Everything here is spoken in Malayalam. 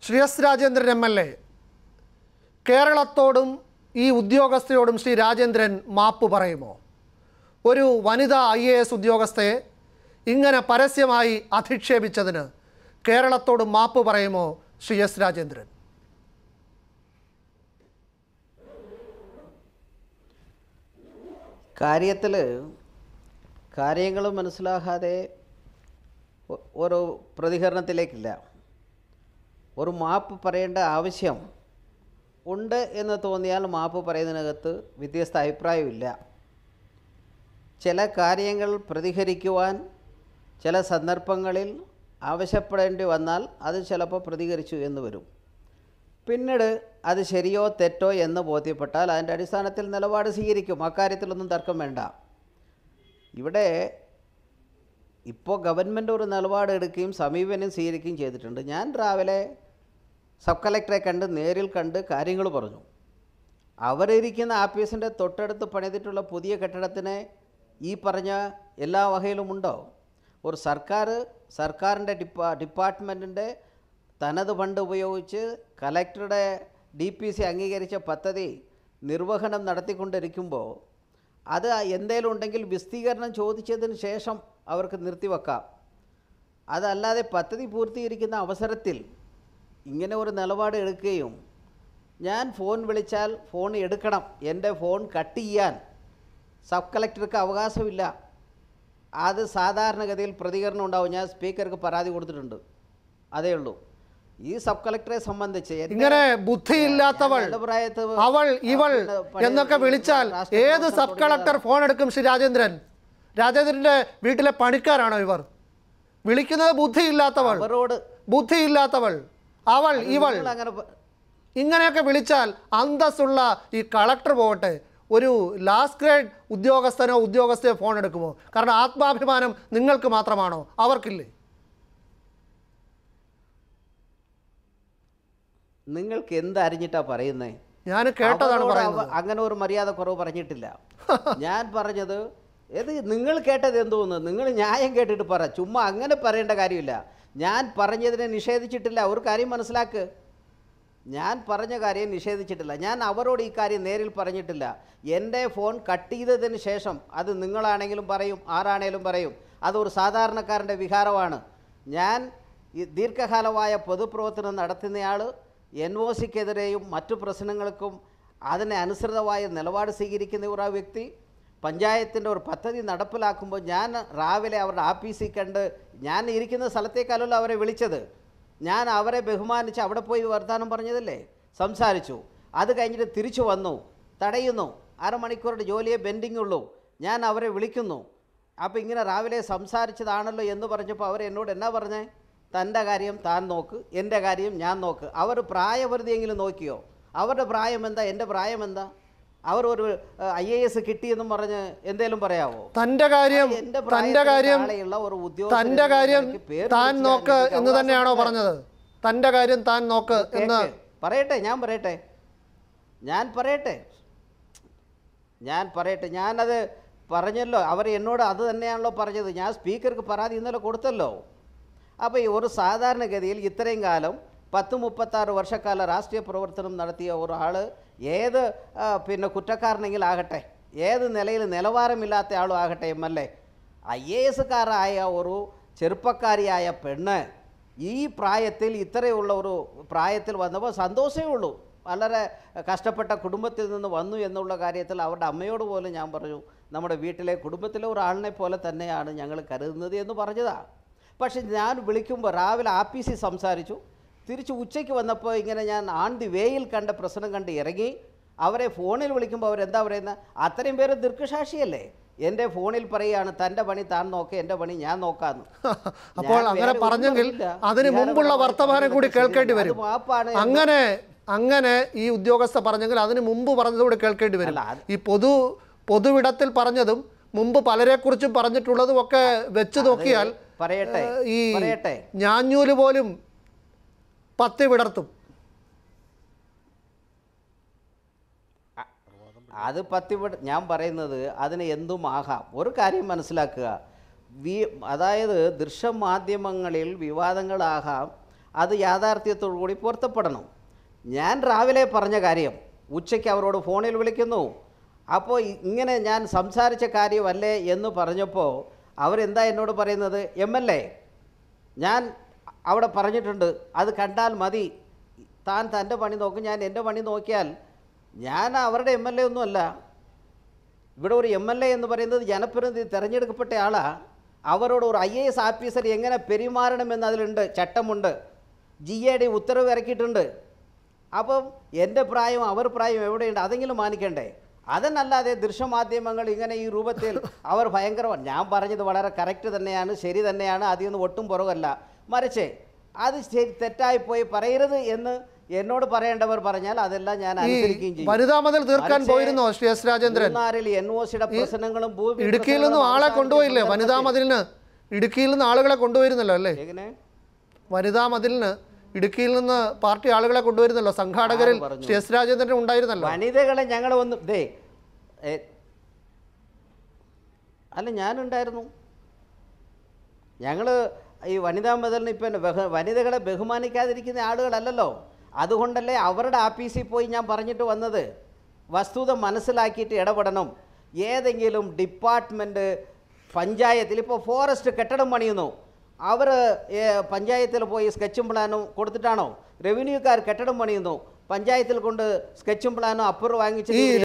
Shri S Rajendran M L A കേരളത്തോടും ഈ ഉദ്യോഗസ്ഥയോടും ശ്രീ രാജേന്ദ്രൻ മാപ്പ് പറയുമോ ഒരു വനിതാ ഐ എ എസ് ഉദ്യോഗസ്ഥയെ ഇങ്ങനെ പരസ്യമായി അധിക്ഷേപിച്ചതിന് കേരളത്തോട് മാപ്പ് പറയുമോ ശ്രീ എസ് രാജേന്ദ്രൻ കാര്യത്തിൽ കാര്യങ്ങൾ മനസ്സിലാകാതെ ഒ- ഒരു പ്രതികരണത്തിലേക്കില്ല ഒരു മാപ്പ് പറയേണ്ട ആവശ്യം ഉണ്ട് എന്ന് തോന്നിയാൽ മാപ്പ് പറയുന്നതിനകത്ത് വ്യത്യസ്ത അഭിപ്രായമില്ല ചില കാര്യങ്ങൾ പ്രതികരിക്കുവാൻ ചില സന്ദർഭങ്ങളിൽ ആവശ്യപ്പെടേണ്ടി വന്നാൽ അത് ചിലപ്പോൾ പ്രതികരിച്ചു എന്ന് വരും പിന്നീട് അത് ശരിയോ തെറ്റോ എന്ന് ബോധ്യപ്പെട്ടാൽ അതിൻ്റെ അടിസ്ഥാനത്തിൽ നിലപാട് സ്വീകരിക്കും അക്കാര്യത്തിലൊന്നും തർക്കം വേണ്ട ഇവിടെ ഇപ്പോൾ ഗവൺമെൻറ് ഒരു നിലപാട് എടുക്കുകയും സമീപനം സ്വീകരിക്കുകയും ചെയ്തിട്ടുണ്ട് ഞാൻ രാവിലെ സബ് കളക്ടറെ കണ്ട് നേരിൽ കണ്ട് കാര്യങ്ങൾ പറഞ്ഞു അവരിരിക്കുന്ന ആഫീസിൻ്റെ തൊട്ടടുത്ത് പണിതിട്ടുള്ള പുതിയ കെട്ടിടത്തിന് ഈ പറഞ്ഞ എല്ലാ വകയിലും ഉണ്ടോ ഒരു സർക്കാർ സർക്കാരിൻ്റെ ഡിപ്പാ ഡിപ്പാർട്ട്മെൻറ്റിൻ്റെ തനത് ഫണ്ട് ഉപയോഗിച്ച് കലക്ടറുടെ ഡി പി സി അംഗീകരിച്ച പദ്ധതി നിർവഹണം നടത്തിക്കൊണ്ടിരിക്കുമ്പോൾ അത് എന്തേലും ഉണ്ടെങ്കിൽ വിസ്തീകരണം ചോദിച്ചതിന് ശേഷം അവർക്ക് നിർത്തിവെക്കാം അതല്ലാതെ പദ്ധതി പൂർത്തീകരിക്കുന്ന അവസരത്തിൽ ഇങ്ങനെ ഒരു നിലപാട് എടുക്കുകയും ഞാൻ ഫോൺ വിളിച്ചാൽ ഫോൺ എടുക്കണം എൻ്റെ ഫോൺ കട്ട് ചെയ്യാൻ സബ് കളക്ടർക്ക് അവകാശമില്ല അത് സാധാരണഗതിയിൽ പ്രതികരണം ഉണ്ടാവും ഞാൻ സ്പീക്കർക്ക് പരാതി കൊടുത്തിട്ടുണ്ട് അതേ ഉള്ളൂ ഈ സബ് കളക്ടറെ സംബന്ധിച്ച് എൻ്റെ- ഇങ്ങനെ ബുദ്ധിയില്ലാത്തവൾ ഞാൻ നല്ലപ്രായത്ത് അവൾ ഇവൾ പിന്നെ പണി- എന്നൊക്കെ വിളിച്ചാൽ രാഷ്ട്രീയ ഏത് പ്രവർത്തനം സബ് കളക്ടർ ഫോൺ എടുക്കും ശ്രീ രാജേന്ദ്രൻ രാജേന്ദ്രന്റെ വീട്ടിലെ പണിക്കാരാണോ ഇവർ വിളിക്കുന്നത് ബുദ്ധിയില്ലാത്തവൾ അവരോട് ബുദ്ധിയില്ലാത്തവൾ അവൾ ഇവൾ നിങ്ങൾ അങ്ങനെ പ- ഇങ്ങനെയൊക്കെ വിളിച്ചാൽ അന്തസ്സുള്ള ഈ കളക്ടർ പോകട്ടെ ഒരു ലാസ്റ്റ് ഗ്രേഡ് ഉദ്യോഗസ്ഥനോ ഉദ്യോഗസ്ഥയോ ഫോൺ എടുക്കുമോ കാരണം ആത്മാഭിമാനം നിങ്ങൾക്ക് മാത്രമാണോ അവർക്കില്ലേ നിങ്ങൾക്ക് എന്ത് അറിഞ്ഞിട്ടാ പറയുന്നേ ഞാൻ കേട്ടതാണ് അവരോട് പറയുന്നത് അവ- അങ്ങനെ ഒരു മര്യാദ കുറവ് പറഞ്ഞിട്ടില്ല ഞാൻ പറഞ്ഞത് ഇത് നിങ്ങൾ കേട്ടത് എന്തോന്ന് നിങ്ങൾ ന്യായം കേട്ടിട്ട് പറ ചുമ്മാ അങ്ങനെ പറയേണ്ട കാര്യമില്ല ഞാൻ പറഞ്ഞതിനെ നിഷേധിച്ചിട്ടില്ല ഒരു കാര്യം മനസ്സിലാക്ക് ഞാൻ പറഞ്ഞ കാര്യം നിഷേധിച്ചിട്ടില്ല ഞാൻ അവരോട് ഈ കാര്യം നേരിൽ പറഞ്ഞിട്ടില്ല എൻ്റെ ഫോൺ കട്ട് ചെയ്തതിന് ശേഷം അത് നിങ്ങളാണെങ്കിലും പറയും ആരാണേലും പറയും അതൊരു സാധാരണക്കാരൻ്റെ വികാരമാണ് ഞാൻ ഈ ദീർഘകാലമായ പൊതുപ്രവർത്തനം നടത്തുന്നയാൾ എൻ ഒ സിക്കെതിരെയും മറ്റു പ്രശ്നങ്ങൾക്കും അതിനെ അനുസൃതമായ നിലപാട് സ്വീകരിക്കുന്ന ഒരു ആ വ്യക്തി പഞ്ചായത്തിൻ്റെ ഒരു പദ്ധതി നടപ്പിലാക്കുമ്പോൾ ഞാൻ രാവിലെ അവരുടെ ആഫീസിൽ കണ്ട് ഞാൻ ഇരിക്കുന്ന സ്ഥലത്തേക്കാലല്ലോ അവരെ വിളിച്ചത് ഞാൻ അവരെ ബഹുമാനിച്ച് അവിടെ പോയി വർത്തമാനം പറഞ്ഞതല്ലേ സംസാരിച്ചു അത് കഴിഞ്ഞിട്ട് തിരിച്ചു വന്നു തടയുന്നു അരമണിക്കൂറുടെ ജോലിയെ ബെൻഡിങ് ഉള്ളൂ ഞാൻ അവരെ വിളിക്കുന്നു അപ്പോൾ ഇങ്ങനെ രാവിലെ സംസാരിച്ചതാണല്ലോ എന്ന് പറഞ്ഞപ്പോൾ അവർ എന്നോട് എന്നാ പറഞ്ഞേ തൻ്റെ കാര്യം താൻ നോക്ക് എൻ്റെ കാര്യം ഞാൻ നോക്ക് അവർ പ്രായപരിധിയെങ്കിലും നോക്കിയോ അവരുടെ പ്രായം എന്താ എൻ്റെ പ്രായം എന്താ അവർ ഒരു ഐ എ എസ് കിട്ടിയെന്നും പറഞ്ഞ് എന്തേലും പറയാവോ തന്റെ കാര്യം എൻ്റെ തന്റെ പ്രായത്തിന് കാര്യം താഴെയുള്ള ഒരു ഉദ്യോഗസ്ഥൻ തന്റെ എന്ന കാര്യം നിലയ്ക്ക് പേര് താൻ വിളിച്ച് നോക്ക് ഞാൻ എനിക്ക് എന്ന് തന്നെയാണോ അവകാശമുണ്ട്. പറഞ്ഞത് തന്റെ കാര്യം താൻ നോക്ക് എന്ന് കേക്ക്. പറയട്ടെ ഞാൻ പറയട്ടെ ഞാൻ പറയട്ടെ ഞാൻ പറയട്ടെ ഞാനത് പറഞ്ഞല്ലോ അവർ എന്നോട് അത് തന്നെയാണല്ലോ പറഞ്ഞത് ഞാൻ സ്പീക്കർക്ക് പരാതി ഇന്നലെ കൊടുത്തല്ലോ അപ്പോൾ ഈ ഒരു സാധാരണഗതിയിൽ ഇത്രയും കാലം പത്ത് മുപ്പത്താറ് വർഷക്കാല രാഷ്ട്രീയ പ്രവർത്തനം നടത്തിയ ഒരാൾ ഏത് ആ, പിന്നെ കുറ്റക്കാരനെങ്കിലും ആകട്ടെ ഏത് നിലയിൽ നിലവാരമില്ലാത്ത ആളും ആകട്ടെ M L A I A എസ്സുകാരായ ഒരു ചെറുപ്പക്കാരിയായ പെണ്ണ് ഈ പ്രായത്തിൽ ഇത്രയുള്ള ഒരു പ്രായത്തിൽ വന്നപ്പോൾ സന്തോഷമേ ഉള്ളൂ വളരെ കഷ്ടപ്പെട്ട കുടുംബത്തിൽ നിന്ന് വന്നു എന്നുള്ള കാര്യത്തിൽ അവരുടെ അമ്മയോട് പോലും ഞാൻ പറഞ്ഞു നമ്മുടെ വീട്ടിലെ കുടുംബത്തിലെ ഒരാളിനെ പോലെ തന്നെയാണ് ഞങ്ങൾ കരുതുന്നത് എന്ന് പറഞ്ഞതാണ് പക്ഷെ ഞാൻ വിളിക്കുമ്പോൾ രാവിലെ ആഫീസിൽ സംസാരിച്ചു തിരിച്ച് ഉച്ചയ്ക്ക് വന്നപ്പോൾ ഇങ്ങനെ ഞാൻ ആൺ ദി വേയിൽ കണ്ട പ്രശ്നം കണ്ട് ഇറങ്ങി അവരെ ഫോണിൽ വിളിക്കുമ്പോൾ അവരെന്താ പറയുന്നത് അത്രയും പേര് ദീർഘസാക്ഷിയല്ലേ എൻ്റെ ഫോണിൽ പറയുകയാണ് തൻ്റെ പണി താൻ നോക്ക് എൻ്റെ പണി ഞാൻ നോക്കാമെന്ന് അപ്പോൾ ഞാൻ അങ്ങനെ വേറെ ഒന്നും പറഞ്ഞെങ്കിൽ അറിയില്ല. അതിന് മുമ്പുള്ള വികാരപരമായ വർത്തമാനം കൂടി കാര്യങ്ങളൊക്കെ കേൾക്കേണ്ടി ശരിയാണ്. വരും അത് മാപ്പാണ് എന്ന് അങ്ങനെ അങ്ങനെ ഈ ഉദ്യോഗസ്ഥ പറഞ്ഞെങ്കിൽ അതിന് മുമ്പ് പറഞ്ഞതുകൂടി കേൾക്കേണ്ടി വരും അല്ല, അത് ഈ പൊതു പൊതുവിടത്തിൽ പറഞ്ഞതും മുമ്പ് പലരെക്കുറിച്ചും പറഞ്ഞിട്ടുള്ളതും ഒക്കെ വെച്ച് നോക്കിയാൽ പറയട്ടെ ഏഹ്, ഈ പറയട്ടെ ഞാഞ്ഞൂല് പോലും പത്തി വിടർത്തും അത് പത്തി വിട- ഞാൻ പറയുന്നത് അതിന് എന്തും ആകാം ഒരു കാര്യം മനസ്സിലാക്കുക വി അതായത് ദൃശ്യമാധ്യമങ്ങളിൽ വിവാദങ്ങളാകാം അത് യാഥാർത്ഥ്യത്തോടു കൂടി പൊരുത്തപ്പെടണം ഞാൻ രാവിലെ പറഞ്ഞ കാര്യം ഉച്ചയ്ക്ക് അവരോട് ഫോണിൽ വിളിക്കുന്നു അപ്പോൾ ഇ- ഇങ്ങനെ ഞാൻ സംസാരിച്ച കാര്യമല്ലേ എന്ന് പറഞ്ഞപ്പോൾ അവരെന്താ എന്നോട് പറയുന്നത് എം എൽ എ ഞാൻ അവിടെ പറഞ്ഞിട്ടുണ്ട് അത് കണ്ടാൽ മതി താൻ തൻ്റെ പണി നോക്കും ഞാൻ എൻ്റെ പണി നോക്കിയാൽ ഞാൻ അവരുടെ എം എൽ എ ഒന്നുമല്ല ഇവിടെ ഒരു എം എൽ എ എന്ന് പറയുന്നത് ജനപ്രതിനിധി തിരഞ്ഞെടുക്കപ്പെട്ട ആളാണ് അവരോട് ഒരു ഐ എ എസ് ഓഫീസർ എങ്ങനെ പെരുമാറണമെന്ന് അതിലുണ്ട് ചട്ടമുണ്ട് ജി എ ഡി ഉത്തരവ് ഇറക്കിയിട്ടുണ്ട് അപ്പം എൻ്റെ പ്രായം അവർ പ്രായം എവിടെയുണ്ട് അതെങ്കിലും മാനിക്കണ്ടേ അതന്നല്ലാതെ ദൃശ്യമാധ്യമങ്ങൾ ഇങ്ങനെ ഈ രൂപത്തിൽ അവർ ഭയങ്കര ഞാൻ പറഞ്ഞത് വളരെ കറക്റ്റ് തന്നെയാണ് ശരി തന്നെയാണ് അതിൽ നിന്ന് ഒട്ടും പുറകല്ല മറിച്ച് അത് ശരി തെറ്റായി പോയി പറയരുത് എന്ന് എന്നോട് പറയേണ്ടവർ പറഞ്ഞാൽ അതെല്ലാം ഞാൻ ഈ അനുസരിക്കുകയും ചെയ്യും വനിതാ മതിൽ തീർക്കാൻ മറിച്ച് പോയിരുന്നോ ശ്രീ എസ് രാജേന്ദ്രൻ മൂന്നാറിൽ എൻ ഒ സിയുടെ പ്രശ്നങ്ങളും ഭൂമി ഇടുക്കിയിൽ നിന്നും പ്രശ്നങ്ങളും ആളെ അവസാനിച്ച കൊണ്ടുപോയില്ലേ വനിതാ സന്ദർഭത്തിൽ- മതിലിന് ഇടുക്കിയിൽ നിന്ന് ആളുകളെ കൊണ്ടുവരുന്നല്ലോ അല്ലേ എങ്ങനെ വനിതാ മതിലിന് ഇടുക്കിയിൽ നിന്ന് പാർട്ടി ആളുകളെ കൊണ്ടുവരുന്നല്ലോ സംഘാടകരിൽ ആര് പറഞ്ഞു? ശ്രീ എസ് രാജേന്ദ്രൻ ഉണ്ടായിരുന്നല്ലോ വനിതകളെ ഞങ്ങൾ ഒന്ന് ദേ ഏ, അല്ല ഞാനുണ്ടായിരുന്നു ഞങ്ങൾ ഈ വനിതാ മതിലിന് ഇപ്പം ബഹ വനിതകളെ ബഹുമാനിക്കാതിരിക്കുന്ന ആളുകളല്ലല്ലോ അതുകൊണ്ടല്ലേ അവരുടെ ആഫീസിൽ പോയി ഞാൻ പറഞ്ഞിട്ട് വന്നത് വസ്തുത മനസ്സിലാക്കിയിട്ട് ഇടപെടണം ഏതെങ്കിലും ഡിപ്പാർട്ട്മെൻറ്റ് പഞ്ചായത്തിൽ ഇപ്പോൾ ഫോറസ്റ്റ് കെട്ടിടം പണിയുന്നു അവർ പഞ്ചായത്തിൽ പോയി സ്കെച്ചും പ്ലാനും കൊടുത്തിട്ടാണോ റവന്യൂക്കാർ കെട്ടിടം പണിയുന്നു പഞ്ചായത്തിൽ കൊണ്ട് സ്കെച്ചും പ്ലാനും അപ്പുറം വാങ്ങിച്ചിട്ട് ഈ ഇവര്